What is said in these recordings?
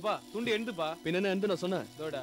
அப்பா துண்டு எண்டுப்பா பின்ன என்ன எந்த நான் சொன்னேன் இதோட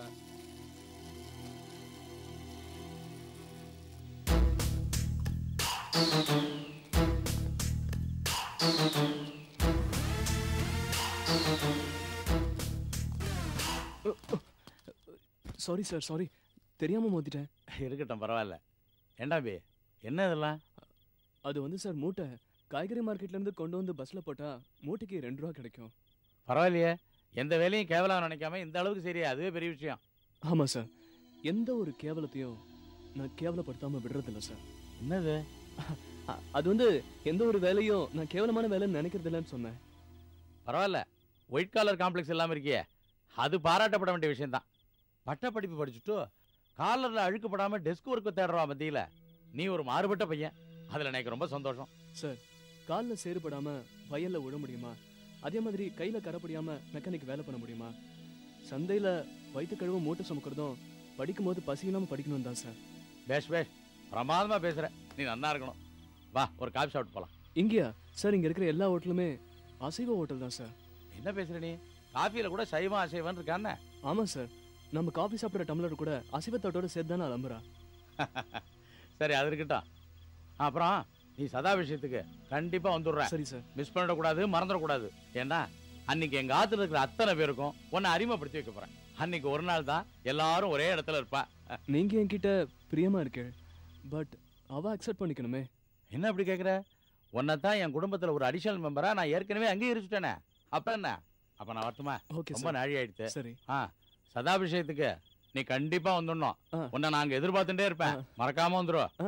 சாரி சார் சாரி தெரியாம மோதிட்டேன் இருக்கட்டும் பரவாயில்ல ஏண்டா பி என்ன இதெல்லாம் அது வந்து சார் மூட்டை காய்கறி மார்க்கெட்ல இருந்து கொண்டு வந்து பஸ்ல போட்டா மூட்டைக்கு ரெண்டு ரூபா கிடைக்கும் பரவாயில்லையே எந்த வேலையும் கேவலம் நினைக்காம இந்த அளவுக்கு சரியா அதுவே பெரிய விஷயம் ஆமா சார் எந்த ஒரு கேவலத்தையும் நான் கேவலப்படுத்தாம விடுறதில்ல சார் என்னது அ- அது வந்து எந்த ஒரு வேலையும் நான் கேவலமான வேலைன்னு நினைக்கிறது இல்லைன்னு சொன்னேன் பரவாயில்ல ஒயிட் காலர் காம்ப்ளெக்ஸ் இல்லாமல் இருக்கியே அது பாராட்டப்பட வேண்டிய விஷயம்தான் பட்டப்படிப்பு படிச்சுட்டு காலரில் அழுக்கப்படாமல் டெஸ்க் ஒர்க்கு தேடுறா மத்தியில் நீ ஒரு மாறுபட்ட பையன் அதில் எனக்கு ரொம்ப சந்தோஷம் சார் காலில் சேறுபடாம வயல்ல விட முடியுமா அதே மாதிரி கையில கரப்படியாம மெக்கானிக் வேலை பண்ண முடியுமா சந்தையில வயிற்று கழுவ மூட்டை சுமக்கிறதும் படிக்கும் போது பசி இல்லாம படிக்கணும் தான் சார் பேஷ் பேஷ் பிரமாதமாக பேசுகிற நீ நன்னா இருக்கணும் வா ஒரு காஃபி சாப்பிட்டு போகலாம் இங்கேயா சார் இங்க இருக்கிற எல்லா ஹோட்டலுமே அசைவ ஹோட்டல் தான் சார் என்ன பேசுற நீ காஃபியில் கூட சைவம் அசைவம் இருக்கான்னு ஆமா சார் நம்ம காஃபி சாப்பிட்ற டம்ளர் கூட அசைவத்தோட சேர்த்து தானே அலம்புறா சரி அது இருக்கட்டும் அப்புறம் நீ சதா விஷயத்துக்கு கண்டிப்பாக வந்துடுற சரி சார் மிஸ் பண்ணிடக்கூடாது மறந்துடக்கூடாது ஏன்னா அன்னைக்கு எங்க ஆத்துல இருக்கிற அத்தனை பேருக்கும் உன்னை அறிமுகப்படுத்தி வைக்க போறேன் அன்னைக்கு ஒரு நாள் தான் எல்லாரும் ஒரே இடத்துல இருப்பா நீங்க என்கிட்ட பிரியமா இருக்கே பட் அவ அக்செப்ட் பண்ணிக்கணுமே என்ன அப்படி கேக்குற உன்னை தான் என் குடும்பத்துல ஒரு அடிஷனல் மெம்பரா நான் ஏற்கனவே அங்கீகரிச்சுட்டேனே அப்ப என்ன அப்ப நான் வரட்டுமா ஓகே ரொம்ப சார் நாழி ஆயிடுச்சு சரி ஆ சதா விஷயத்துக்கு நீ கண்டிப்பா வந்துடணும் ஆ. உன்னை நாங்க எதிர்பார்த்துட்டே இருப்பேன் ஆ. மறக்காம வந்துரும் ஆ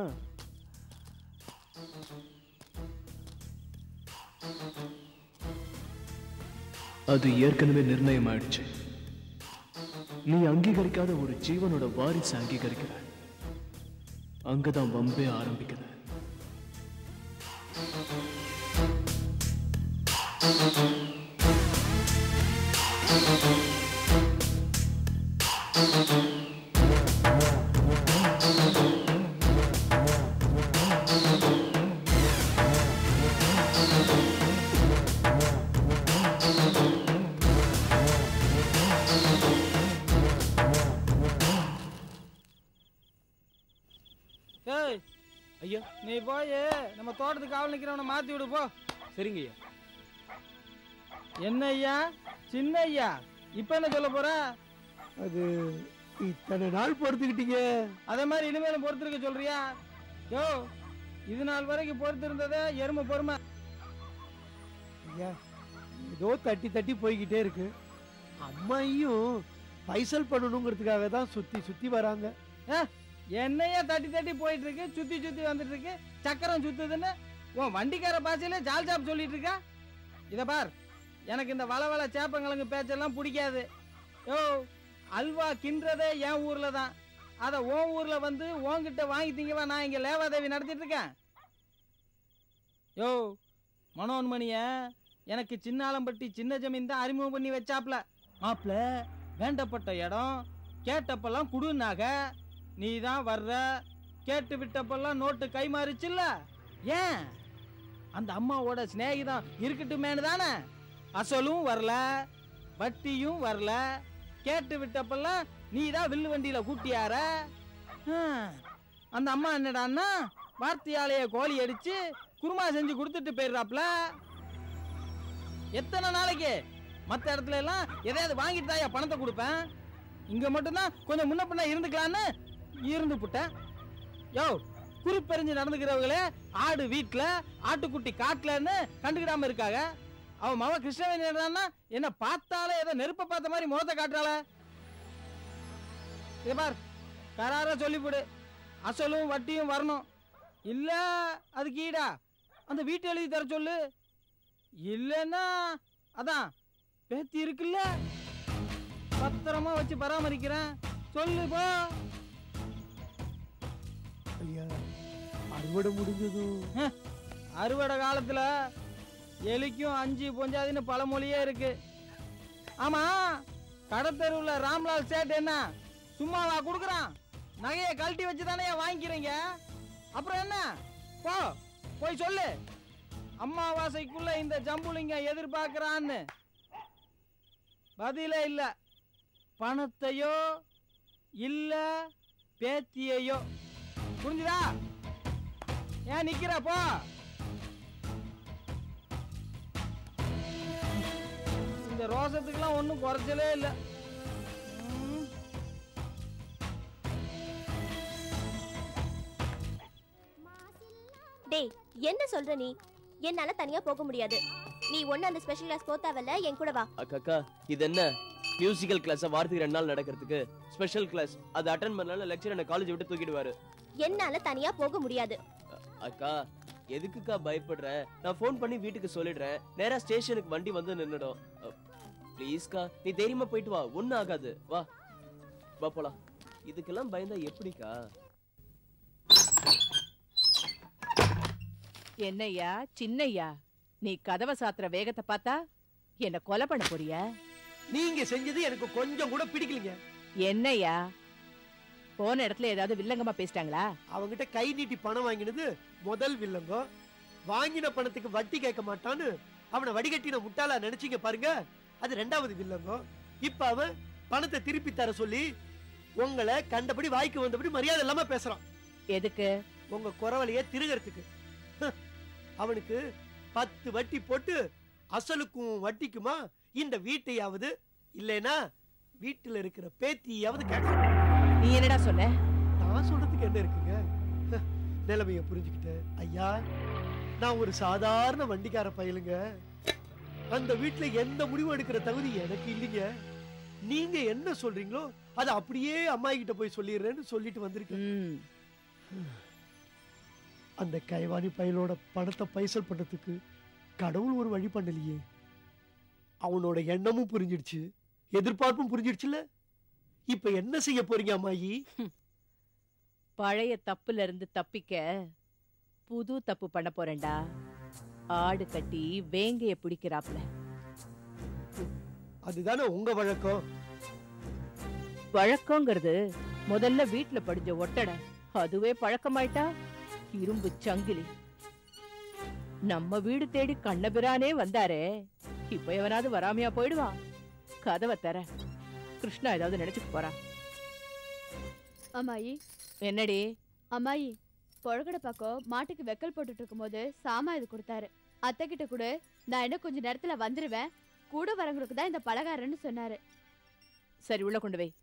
அது ஏற்கனவே நிர்ணயம் ஆயிடுச்சு நீ அங்கீகரிக்காத ஒரு ஜீவனோட வாரிசு அங்கீகரிக்கிற அங்கதான் வம்பே ஆரம்பிக்குது ஏய் ஐயா நீ போய் நம்ம தோட்டத்துக்கு காவல் நிக்கிறவனை மாத்தி விடு போ சரிங்க ஐயா என்ன ஐயா சின்ன ஐயா இப்ப என்ன சொல்ல போற அது இத்தனை நாள் பொறுத்துக்கிட்டீங்க அதே மாதிரி இனிமேலும் பொறுத்திருக்க சொல்றியா யோ இது நாள் வரைக்கும் பொறுத்து இருந்ததே எருமை பொறுமை ஐயா ஏதோ தட்டி தட்டி போய்கிட்டே இருக்கு அம்மாயும் பைசல் பண்ணணுங்கிறதுக்காக தான் சுத்தி சுத்தி வராங்க என்னையா தட்டி தட்டி போயிட்டு இருக்கு சுத்தி சுத்தி வந்துட்டு இருக்கு சக்கரம் சுத்துதுன்னு உன் வண்டிக்கார பாசையில ஜால் ஜாப் சொல்லிட்டு இருக்கா இத பார் எனக்கு இந்த வள வள சேப்பங்கிழங்கு பேச்செல்லாம் பிடிக்காது யோ அல்வா கின்றதே என் ஊர்ல தான் அத உன் ஊர்ல வந்து உன்கிட்ட வாங்கி திங்கவா நான் இங்க லேவாதேவி நடத்திட்டு இருக்கேன் யோ மனோன்மணிய எனக்கு சின்னாலம்பட்டி சின்ன ஜமீன் தான் அறிமுகம் பண்ணி வச்சாப்ல மாப்ள வேண்டப்பட்ட இடம் கேட்டப்பெல்லாம் குடுனாக நீ தான் வர்ற கேட்டு விட்டப்பெல்லாம் நோட்டு கை மாறிச்சுல்ல ஏன் அந்த அம்மாவோட சிநேகிதம் இருக்கட்டுமேனு தானே அசலும் வரல வட்டியும் வரல கேட்டு விட்டப்பெல்லாம் நீ தான் வில்லு வண்டியில கூட்டியார ஹம், அந்த அம்மா என்னடான்னா வார்த்தையாலேயே கோழி அடிச்சு குருமா செஞ்சு கொடுத்துட்டு போயிடுறாப்ல எத்தனை நாளைக்கு மத்த இடத்துல எல்லாம் எதையாவது வாங்கிட்டு தாயா பணத்தை கொடுப்பேன் இங்க மட்டும்தான் கொஞ்சம் முன்ன பின்ன இருந்துக்கலான்னு இருந்து புட்டேன் யோ குறிப்பெறிஞ்சு நடந்துக்கிறவங்களே ஆடு வீட்ல ஆட்டுக்குட்டி காட்டுலன்னு கண்டுக்கிடாம இருக்காங்க அவன் மவ கிருஷ்ணவேணி என்னடான்னா என்ன பார்த்தாலே ஏதோ நெருப்ப பார்த்த மாதிரி முகத்தை காட்டுறாள இத பார் கராரா சொல்லிவிடு அசலும் வட்டியும் வரணும் இல்ல அதுக்கு ஈடா அந்த வீட்டை எழுதி தர சொல்லு இல்லைன்னா அதான் பேத்தி இருக்குல்ல பத்திரமா வச்சு பராமரிக்கிறேன் சொல்லு போ ஐயா அறுவடை முடிஞ்சதும் அறுவடை காலத்துல எலிக்கும் அஞ்சு பொஞ்சாதின்னு பழமொழியே இருக்கு ஆமா கடத்தெருவுல ராம்லால் சேட் என்ன சும்மாவா கொடுக்குறான் நகையை கழட்டி வச்சு தானே வாங்கிக்கிறீங்க அப்புறம் என்ன போ போய் சொல்லு அம்மாவாசைக்குள்ள இந்த ஜம்புலிங்க எதிர்பார்க்கறான்னு பதிலே இல்ல பணத்தையோ இல்ல பேத்தியையோ புரிஞ்சுதா ஏன் நிக்கிற போ இந்த ரோசத்துக்கெல்லாம் ஒன்றும் குறைச்சலே இல்லை ம். டேய் என்ன சொல்ற நீ என்னால தனியா போக முடியாது நீ ஒண்ணு அந்த ஸ்பெஷல் கிளாஸ் போத்தாவல்ல என் கூட வா அக்கா அக்கா இது என்ன மியூசிக்கல் கிளாஸ் வாரத்துக்கு ரெண்டு நாள் நடக்கிறதுக்கு ஸ்பெஷல் கிளாஸ் அதை அட்டன் பண்ணாலும் லெக்சர் என்ன காலேஜ் விட்டு தூக்கிடுவாரு என்னால தனியா போக முடியாது அக்கா எதுக்குக்கா பயப்படுற நான் ஃபோன் பண்ணி வீட்டுக்கு சொல்லிடுறேன் நேரா ஸ்டேஷனுக்கு வண்டி வந்து நின்னுடும் ப்ளீஸ்க்கா நீ தைரியமா போயிட்டு வா ஒண்ணும் ஆகாது வா வா போலாம் இதுக்கெல்லாம் பயந்தா எப்படிக்கா என்னய்யா சின்னையா நீ கதவை சாத்துற வேகத்தை பார்த்தா என்ன கொலை பண்ண போறியா நீங்க செஞ்சது எனக்கு கொஞ்சம் கூட பிடிக்கலைங்க என்னய்யா போன இடத்துல ஏதாவது வில்லங்கமா பேசிட்டாங்களா அவங்கிட்ட கை நீட்டி பணம் வாங்கினது முதல் வில்லங்கம் வாங்கின பணத்துக்கு வட்டி கேட்க மாட்டான்னு அவனை வடிகட்டின முட்டாளா நினைச்சீங்க பாருங்க அது ரெண்டாவது வில்லங்கம் இப்ப அவன் பணத்தை திருப்பி தர சொல்லி உங்களை கண்டபடி வாய்க்கு வந்தபடி மரியாதை இல்லாம பேசுறான் எதுக்கு உங்க குறவலைய திருகிறதுக்கு ஹ். அவனுக்கு பத்து வட்டி போட்டு அசலுக்கும் வட்டிக்குமா இந்த வீட்டையாவது இல்லைனா வீட்டுல இருக்கிற பேத்தியாவது கேட்கணும் நீ என்னடா சொன்ன நான் சொல்றதுக்கு என்ன இருக்குங்க ஹ, நிலைமைய புரிஞ்சுக்கிட்டேன் ஐயா நான் ஒரு சாதாரண வண்டிக்கார பயலுங்க அந்த வீட்டுல எந்த முடிவும் எடுக்கிற தகுதி எனக்கு இல்லைங்க நீங்க என்ன சொல்றீங்களோ அதை அப்படியே அம்மா கிட்ட போய் சொல்லிடுறேன்னு சொல்லிட்டு வந்திருக்கேன் ம், அந்த கைவாணி பயலோட பணத்தை பைசல் பண்றதுக்கு கடவுள் ஒரு வழி பண்ணலையே அவனோட எண்ணமும் புரிஞ்சிடுச்சு எதிர்பார்ப்பும் புரிஞ்சிடுச்சுல இப்ப என்ன செய்ய போறீங்க அம்மாயி பழைய தப்புல இருந்து தப்பிக்க புது தப்பு பண்ண போறேன்டா ஆடு கட்டி வேங்கைய பிடிக்கிறாப்ல அதுதானே உங்க வழக்கம் வழக்கங்கிறது முதல்ல வீட்ல படிஞ்ச ஒட்டடை அதுவே பழக்கமாயிட்டா இரும்பு சங்கிலி நம்ம வீடு தேடி கண்ணபிரானே வந்தாரே இப்ப எவனாவது வராமையா போயிடுவான் கதவை தர கிருஷ்ணா ஏதாவது நினைச்சுக்க போறான் அம்மாயி என்னடி அம்மாயி புழக்கடை பக்கம் மாட்டுக்கு வெக்கல் போட்டுட்டு இருக்கும்போது சாமா இது கொடுத்தாரு அத்தை கிட்ட கூட நான் இன்னும் கொஞ்ச நேரத்துல வந்துருவேன் கூட வரவங்களுக்கு தான் இந்த பலகாரம்னு சொன்னாரு சரி உள்ள கொண்டு வை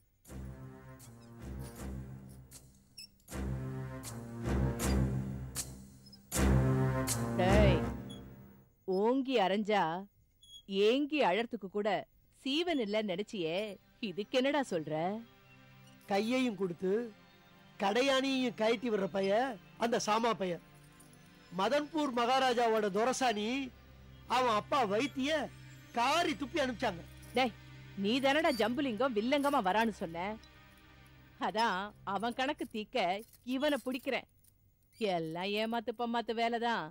டேய் ஓங்கி அரைஞ்சா ஏங்கி அழறதுக்கு கூட சீவன் இல்ல நினைச்சியே இதுக்கு என்னடா சொல்ற கையையும் கொடுத்து கடையானியையும் கயட்டி விடுற பைய அந்த சாமா பைய மதன்பூர் மகாராஜாவோட துரசானி அவன் அப்பா வைத்திய காரி துப்பி அனுப்பிச்சாங்க நீ தானடா ஜம்புலிங்கம் வில்லங்கமா வரான்னு சொன்ன அதான் அவன் கணக்கு தீக்க இவனை பிடிக்கிறேன் எல்லாம் ஏமாத்து பம்மாத்து வேலைதான்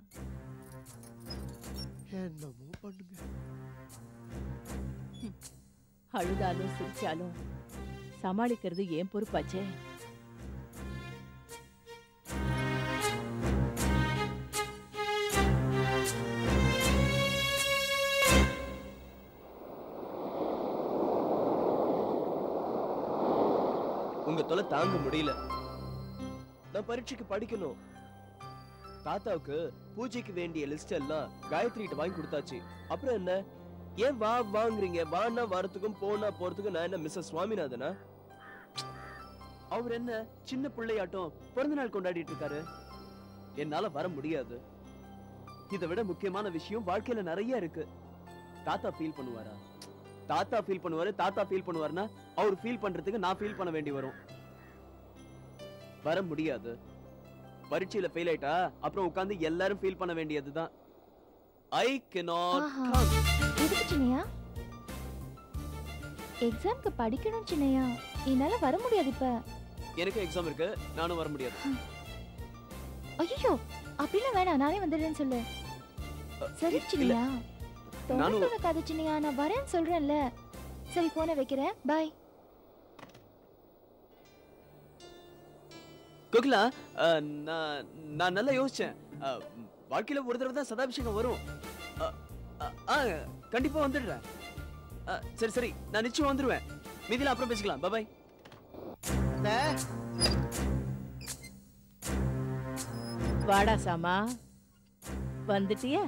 என்னமோ பண்ணுங்க அழுதாலும் சிரிச்சாலும் சமாளிக்கிறது ஏன் பொறுப்பாச்சே உங்க தொலை தாங்க முடியல நான் பரீட்சைக்கு படிக்கணும் தாத்தாவுக்கு பூஜைக்கு வேண்டிய லிஸ்ட் எல்லாம் காயத்ரி கிட்ட வாங்கி கொடுத்தாச்சு அப்புறம் என்ன ஏன் வா வாங்குறீங்க வான்னா வரத்துக்கும் போனா போறதுக்கும் நான் என்ன மிஸ்ஸஸ் சுவாமிநாதனா அவர் என்ன சின்ன பிள்ளையாட்டம் பிறந்த நாள் கொண்டாடிட்டு இருக்காரு என்னால வர முடியாது இதை விட முக்கியமான விஷயம் வாழ்க்கையில நிறைய இருக்கு தாத்தா ஃபீல் பண்ணுவாரா தாத்தா ஃபீல் பண்ணுவாரு தாத்தா ஃபீல் பண்ணுவாருன்னா அவர் ஃபீல் பண்றதுக்கு நான் ஃபீல் பண்ண வேண்டி வரும் வர முடியாது பரீட்சையில ஃபெயில் ஆயிட்டா அப்புறம் உட்கார்ந்து எல்லாரும் ஃபீல் பண்ண வேண்டியதுதான் ஐ cannot ஆஹா. come எதுக்கு சின்னையா எக்ஸாம்க்கு படிக்கணும் சின்னையா என்னால வர முடியாது இப்ப எனக்கு எக்ஸாம் இருக்கு நானும் வர முடியாது ஐயோ அப்படிலாம் வேணாம் நானே வந்துடுறேன்னு சொல்லு சரி இல்ல. சின்னையா நானும்- தொண்ணூறு கதை சின்னையா நான் வரேன்னு சொல்றேன்ல சரி போனை வைக்கிறேன் பாய் கோகிலா அஹ், நான் நான் நல்லா யோசிச்சேன் அஹ், வாழ்க்கையில ஒரு தடவை தான் சதாபிஷேகம் வரும் அஹ், அஹ், ஆ, கண்டிப்பா வந்துடுறேன் அ, சரி சரி நான் நிச்சயம் வந்துருவேன் மீதில அப்புறம் பேசிக்கலாம் பாய் வாடா சாமா வந்துட்டியா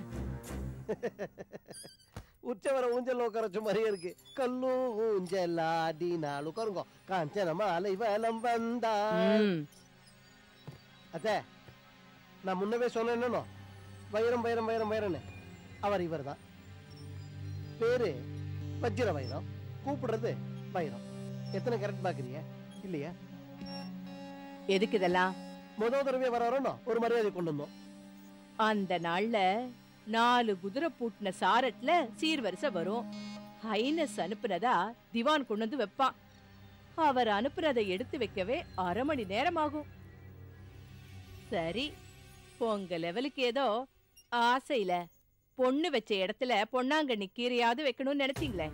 உச்சவர ஊஞ்சல் உட்காரச்ச மாதிரியே இருக்கு கல்லும் ஊஞ்சல் ஆடி நாள் உட்காருங்க காஞ்சனமா அலை வலம் வந்தா ம், அத்தே நான் முன்னவே சொன்னேன் என்னன்னோ வைரம் வைரம் வைரம் வைரன்னு அவர் இவர் தான் பேரு வஜ்ர வைரம் கூப்பிடுறது வைரம் எத்தனை கரெக்ட் பாக்குறீங்க இல்லையா எதுக்கு இதெல்லாம் முதல் தடவை வர வரணும் ஒரு மரியாதை கொண்டு வந்தோம் அந்த நாள்ல நாலு குதிரை பூட்டின சாரட்ல சீர்வரிசை வரும் ஹைனஸ் அனுப்புனதா திவான் கொண்டு வந்து வைப்பான் அவர் அனுப்புறதை எடுத்து வைக்கவே அரை மணி நேரம் ஆகும் சரி உங்க லெவலுக்கு ஏதோ ஆசையில பொண்ணு வச்ச இடத்துல பொன்னாங்கண்ணி கீரையாவது வைக்கணும்னு நினைச்சீங்களே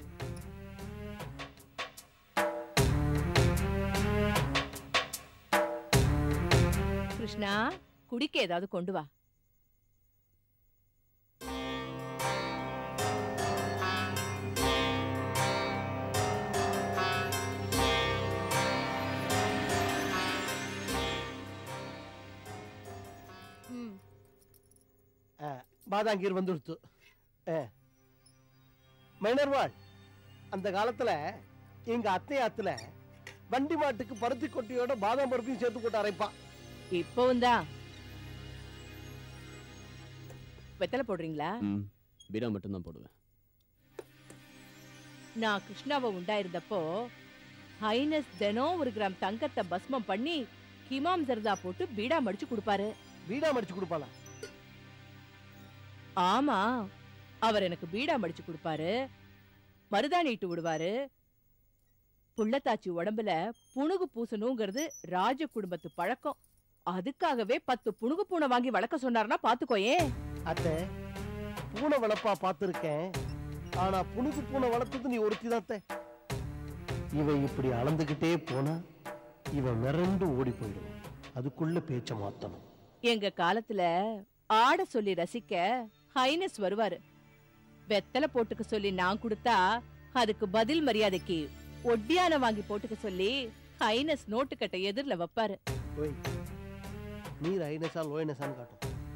கிருஷ்ணா குடிக்க ஏதாவது கொண்டு வா ம் பாதாங்கீர் வந்துடுத்து மைனர்வாள் அந்த காலத்துல எங்க அத்தை ஆத்துல வண்டி மாட்டுக்கு பருத்தி கொட்டையோட பாதாம் பருப்பையும் சேர்த்து போட்டு அரைப்பான் இப்பவும் தான் வெத்தலை போடுறீங்களா ம் பீடா மட்டும் தான் போடுவேன் நான் கிருஷ்ணாவை உண்டாயிருந்தப்போ ஹைனஸ் தினம் ஒரு கிராம் தங்கத்தை பஸ்மம் பண்ணி கிமாம் ஜர்தா போட்டு பீடா மடிச்சு கொடுப்பாரு வீடா மடிச்சு கொடுப்பாளா ஆமா அவர் எனக்கு பீடா மடிச்சு கொடுப்பாரு மருதாணி இட்டு விடுவாரு புள்ளத்தாச்சி உடம்புல புணுகு பூசணுங்கிறது ராஜ குடும்பத்து பழக்கம் அதுக்காகவே பத்து புணுகு பூனை வாங்கி வளர்க்க சொன்னார்னா பாத்துக்கோயே அத்தை பூனை வளர்ப்பா பார்த்திருக்கேன் ஆனா புனுக்கு பூனை வளர்த்தது நீ ஒருத்தி தான் இவன் இப்படி அளந்துகிட்டே போனா இவன் மிரண்டு ஓடி போயிடுவான் அதுக்குள்ள பேச்ச மாத்தணும் எங்க காலத்துல ஆட சொல்லி ரசிக்க ஹைனஸ் வருவாரு வெத்தலை போட்டுக்க சொல்லி நான் கொடுத்தா அதுக்கு பதில் மரியாதைக்கு ஒட்டியான வாங்கி போட்டுக்க சொல்லி ஹைனஸ் நோட்டுக்கட்டை எதிர்ல வைப்பாரு ஓய் நீர் ஐனஸா லோயனஸான்னு காட்டும்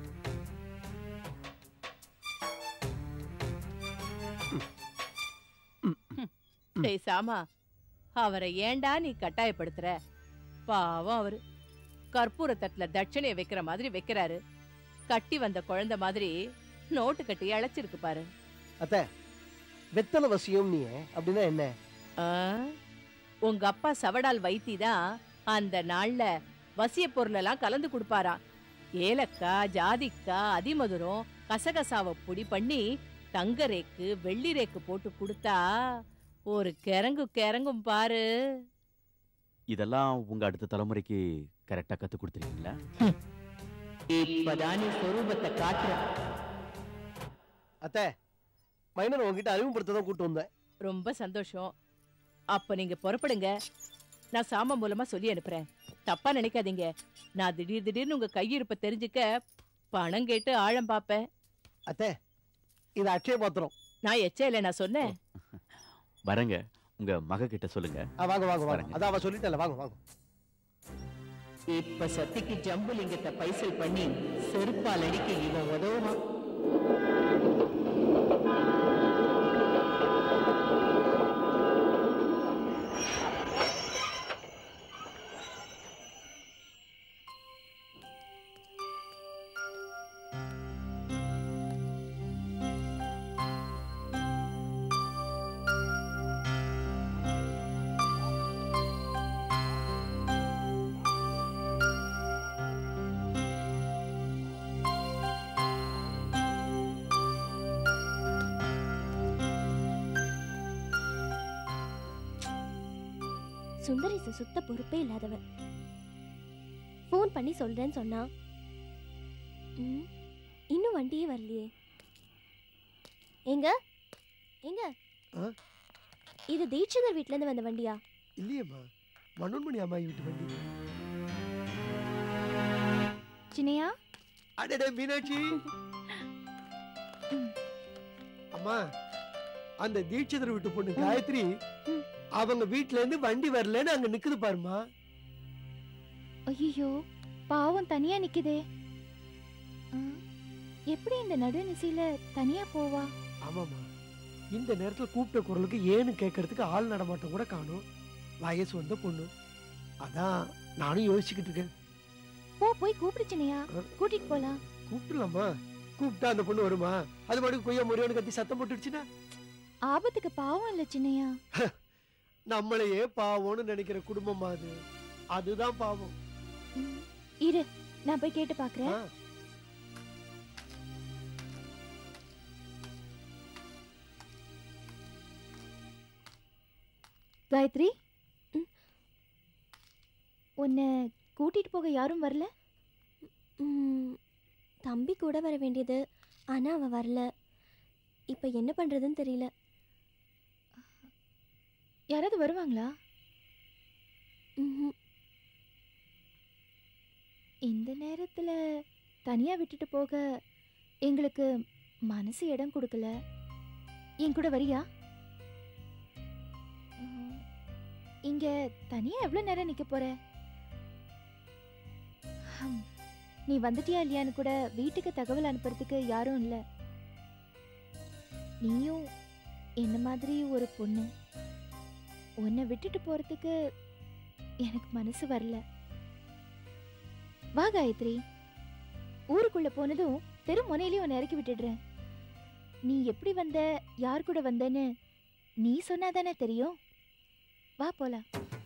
டேய் சாமா அவரை ஏன்டா நீ கட்டாயப்படுத்துற பாவம் அவரு கற்பூர தட்டுல தட்சணைய வைக்கிற மாதிரி வைக்கிறாரு கட்டி வந்த குழந்தை மாதிரி நோட்டு கட்டி அழைச்சிருக்கு பாரு அத்தை வெத்தலை வசியம் நீ அப்படின்னா என்ன ஆ? உங்க அப்பா சவடால் வைத்தி தான் அந்த நாள்ல வசிய பொருளெல்லாம் கலந்து கொடுப்பாராம் ஏலக்காய் ஜாதிக்காய் அதிமதுரம் கசகசாவை பொடி பண்ணி தங்க ரேக்கு வெள்ளி ரேக்கு போட்டு கொடுத்தா ஒரு கிறங்கு கிறங்கும் பாரு இதெல்லாம் உங்க அடுத்த தலைமுறைக்கு கரெக்டா கத்து கொடுத்துருக்கீங்களா இப்பதான் நீ சொரூபத்தை காட்டுற அத்தை மைனர் உங்ககிட்ட அறிமுகப்படுத்த தான் கூட்டு வந்தேன் ரொம்ப சந்தோஷம் அப்ப நீங்க புறப்படுங்க நான் சாமா மூலமா சொல்லி அனுப்புறேன் தப்பா நினைக்காதீங்க நான் திடீர் திடீர்னு உங்க கையிருப்ப தெரிஞ்சுக்க பணம் கேட்டு ஆழம் பாப்பேன் அத்தை இது அட்சய பாத்திரம் நான் எச்சையில நான் சொன்னேன் வரங்க உங்க மக கிட்ட சொல்லுங்க ஆ, வாங்க வாங்க வாங்க வரேங்க. அதான் அவ சொல்லிட்டல வாங்க வாங்க இப்ப சத்திக்கு ஜம்புலிங்கத்தை பைசல் பண்ணி செருப்பால் அடிக்க இவன் உதவுவான் சுந்தரேச சுத்த பொறுப்பே இல்லாதவன் ஃபோன் பண்ணி சொல்றேன்னு சொன்னா ம், இன்னும் வண்டியே வரலையே எங்க எங்க ஆ? இது தீட்சிதர் வீட்ல இருந்து வந்த வண்டியா இல்லையேம்மா மனோன்மணி அம்மாயி வீட்டு வண்டி சின்னையா அடடே மீனாட்சி அம்மா அந்த தீட்சிதர் வீட்டு பொண்ணு காயத்ரி அவங்க வீட்ல இருந்து வண்டி வரலன்னு அங்க நிக்குது பாருமா ஐயோ பாவம் தனியா நிக்குதே ஆ, எப்படி இந்த நடுநிசையில தனியா போவா ஆமாமா இந்த நேரத்துல கூப்பிட்ட குரலுக்கு ஏன்னு கேட்கறதுக்கு ஆள் நடமாட்டம் கூட காணும் வயசு வந்த பொண்ணு அதான் நானும் யோசிச்சுக்கிட்டு இருக்கேன் போ போய் கூப்பிடு சின்னையா கூட்டிட்டு போலாம் கூப்பிடலாமா கூப்பிட்டா அந்த பொண்ணு வருமா அது பாட்டுக்கு கொய்யா முறையோன்னு கத்தி சத்தம் போட்டுடுச்சுன்னா ஆபத்துக்கு பாவம் இல்ல சின்னையா நம்மளையே பாவம்னு நினைக்கிற குடும்பமா அது அதுதான் பாவம் ம், இரு நான் போய் கேட்டு பாக்குறேன் ஆ. காயத்ரி ம். உன்னை கூட்டிட்டு போக யாரும் வரல ம், தம்பி கூட வர வேண்டியது ஆனா அவ வரல இப்ப என்ன பண்றதுன்னு தெரியல யாராவது வருவாங்களா ம்ஹும். இந்த நேரத்துல தனியா விட்டுட்டு போக எங்களுக்கு மனசு இடம் கொடுக்கல என் கூட வரியா உம், இங்க தனியா எவ்வளவு நேரம் நிக்க போற ஹம், நீ வந்துட்டியா இல்லையான்னு கூட வீட்டுக்கு தகவல் அனுப்புறதுக்கு யாரும் இல்ல நீயும் என்ன மாதிரி ஒரு பொண்ணு உன்னை விட்டுட்டு போறதுக்கு எனக்கு மனசு வரல வா காயத்ரி ஊருக்குள்ள போனதும் தெரு முனையிலயும் உன்னை இறக்கி விட்டுடுறேன் நீ எப்படி வந்த யார் கூட வந்தேன்னு நீ சொன்னாதானே தெரியும் வா போலாம்